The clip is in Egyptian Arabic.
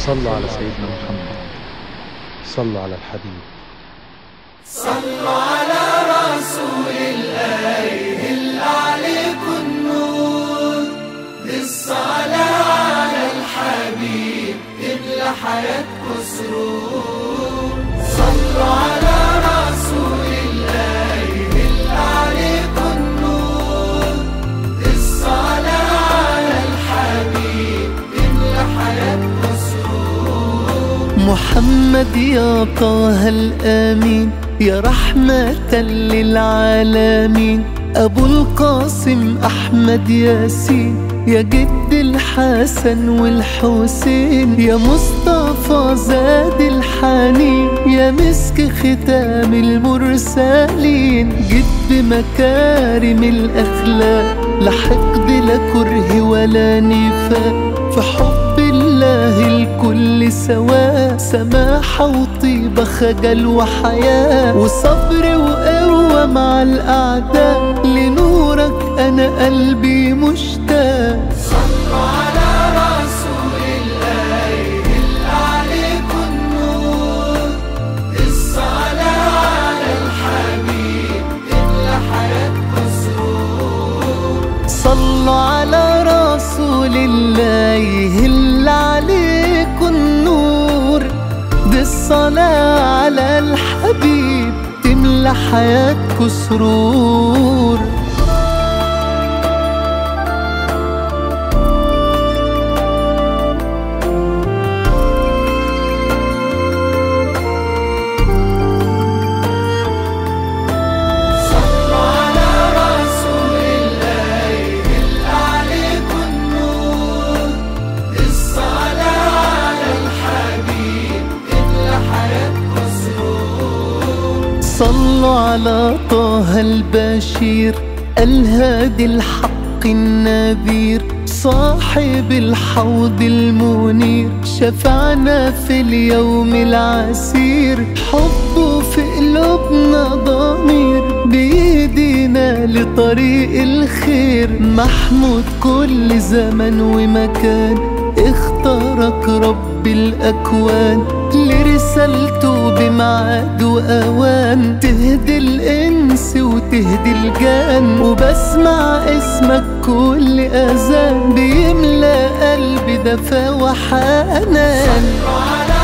صلوا على سيدنا محمد صلوا على الحبيب صلوا على رسول الله هل عليكم النور بالصلاة على الحبيب تملى حياتكم سرور صلوا على رسول الله هل عليكم النور بالصلاة على الحبيب تملى حياتكم سرور محمد يا طه الآمين يا رحمة للعالمين أبو القاسم أحمد ياسين يا جد الحسن والحسين يا مصطفى زاد الحنين يا مسك ختام المرسلين جد مكارم الأخلاق لا حقد لا كره ولا نفاق في حب الله الكل سواء سماحة وطيبة خجل وحياة وصبر وقوة مع الأعداء لنورك أنا قلبي مشتاق صلوا على رسول الله هل عليكم النور الصلاة على الحبيب تملى حياتكم سرور صلوا على رسول الله هل عليكم النور دي الصلاة على الحبيب تملى حياتكم سرور صلوا على رسول الله هل عليكم النور الصلاة على الحبيب تملى حياتكم سرور صلوا على طه البشير الهادي الحق النذير صاحب الحوض المنير شفعنا في اليوم العسير حبه في قلوبنا ضمير بيدينا لطريق الخير محمود كل زمن ومكان اختارك رب الأكوان لرسالته بميعاد وأوان تهدي الإنس وتهدي الجان وبسمع اسمك كل أذان بيملى قلبي دفا وحنان صلوا على